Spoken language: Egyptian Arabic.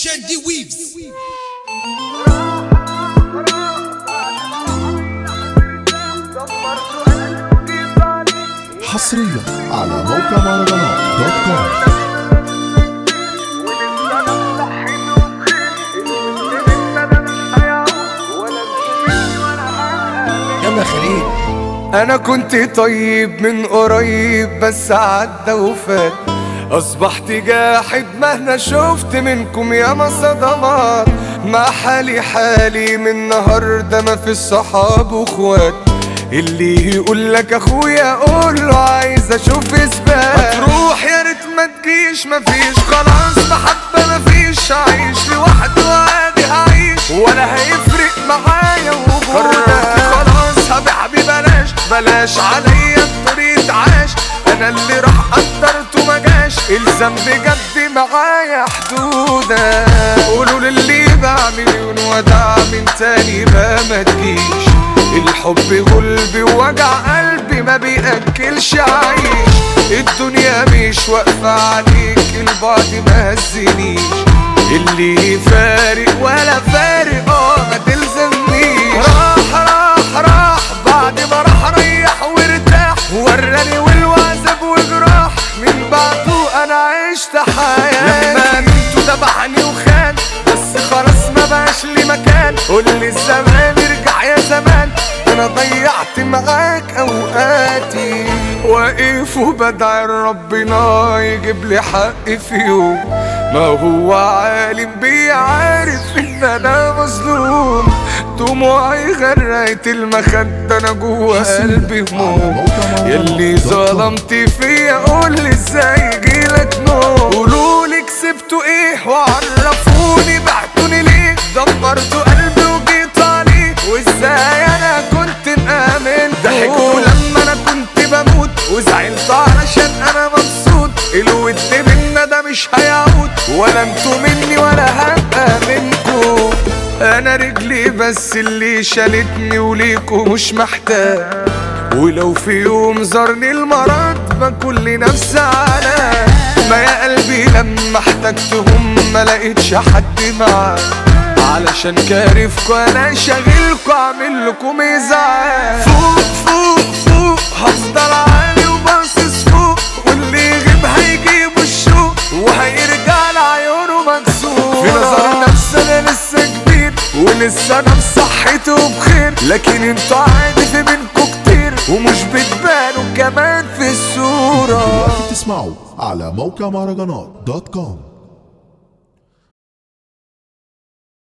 Shandy Weaves حصريا على موقع مهرجانات دوت كوم يلا خليل انا كنت طيب من قريب بس عدى وفات اصبحت جاحد مهما شفت منكم ياما صدمات ما حالي حالي من النهارده ما في الصحاب واخوات اللي يقول لك اخويا قول له عايز اشوف اثبات هتروح يا ريت ما تجيش مفيش خلاص محبه مفيش عايش لوحدي وعادي هعيش ولا هيفرق معايا وجودك خلاص حبيبي بلاش بلاش عليا الطريق عاش انا اللي راح قدرته ما جاش الذنب جد معايا حدودك قولوا للي بعمل ودع من تاني بقى ما تجيش الحب غلبي ووجع قلبي ما بيأكلش عيش الدنيا مش واقفة عليك البعد ما هزنيش اللي فارق ولا فارق اه ما تلزمنيش راح راح راح بعد ما راح ريح وارتاح وراني والوعذاب وجراح من بعده انا عشت حياتي لما انتوا دبحني وخان بس خلاص ما بقاش لي مكان قول لي الزمان ارجع يا زمان انا ضيعت معاك اوقاتي واقف وبدعي ربنا يجيب لي حقي في يوم ما هو عالم بي عارف ان انا مظلوم دموعي غرقت المخدة انا جوا قلبي هموم يلي ظلمت فيا قول لي ازاي يجيلك نوم قولولي كسبتوا ايه وعرفوني بعتوني ليه دمرتوا قلبي وجيت عليه وازاي انا كنت مآمن ضحكتوا لما انا كنت بموت وزعلت علشان انا مبسوط الود منا ده مش هيعود ولا انتوا مني ولا هبقى منكم انا رجلي بس اللي شالتني وليكوا مش محتاج ولو في يوم زارني المرض بكون لنفسي على ما يا قلبي لما احتجتهم ما لقيتش حد معاك علشان كارفكوا انا شاغلكوا اعمل لكم ازعاج فوق فوق فوق هفضل عالي وباصص فوق واللي يغيب هيجيب الشوق وهيرجع لعيونه مكسور في نظر نفسي انا لسه كبير ولسه انا بصحتي وبخير لكن انتوا عادي في منكوا كتير ومش بتبانوا كمان في الصوره تسمعوا على موقع مهرجانات دوت كوم